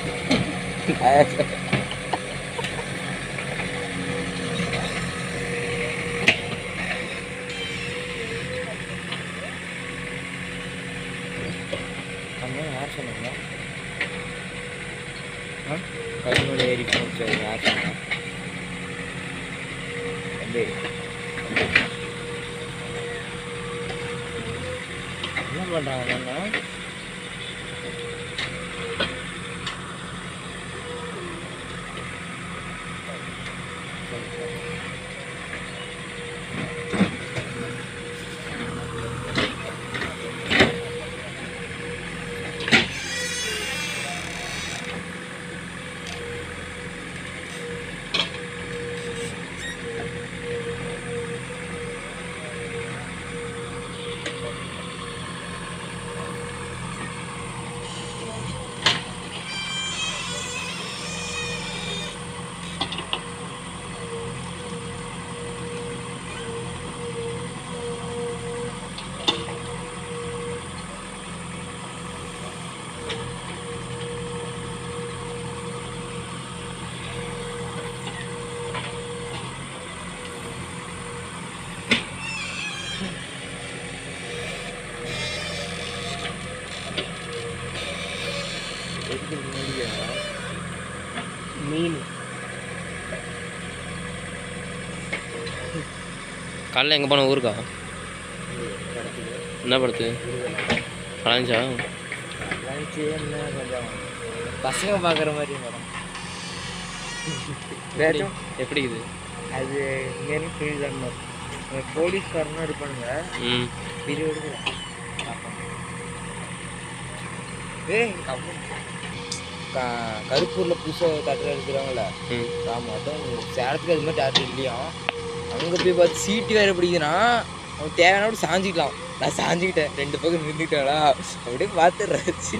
அண்ணா யார் சொன்னாங்க ஆ கருமூல ஏறி போச்சு யார் சொன்னா தம்பி என்ன பண்ணுறாங்க அண்ணா எதுக்கு மூடியா மீன் காலைல எங்கே போன ஊருக்கா கிடக்குது என்ன படுத்து கலாஞ்சா லஞ்சு என்ன கொஞ்சம் பசங்க பார்க்குற மாதிரி மேடம் ஏதாச்சும் எப்படி இது அது இங்கேருந்து ஃபீல் தான் போலீஸ்காரனும் இருப்பானுங்க ம் பிரியோடு ஏய் க- கருப்பூர்ல புதுசாக கட்டடம் எடுக்கிறாங்கல்ல ம் ஆமாம் அதான் சேலத்துக்கு அது மாதிரி தேட்டர் இல்லையா அங்கே போய் பார்த்து சீட்டு வேறு பிடிக்குதுன்னா அவன் தேவையான சாஞ்சிக்கலாம் நான் சாஞ்சிக்கிட்டேன் ரெண்டு பக்கம் நின்றுட்டாளா அப்படியே பார்த்து ரசி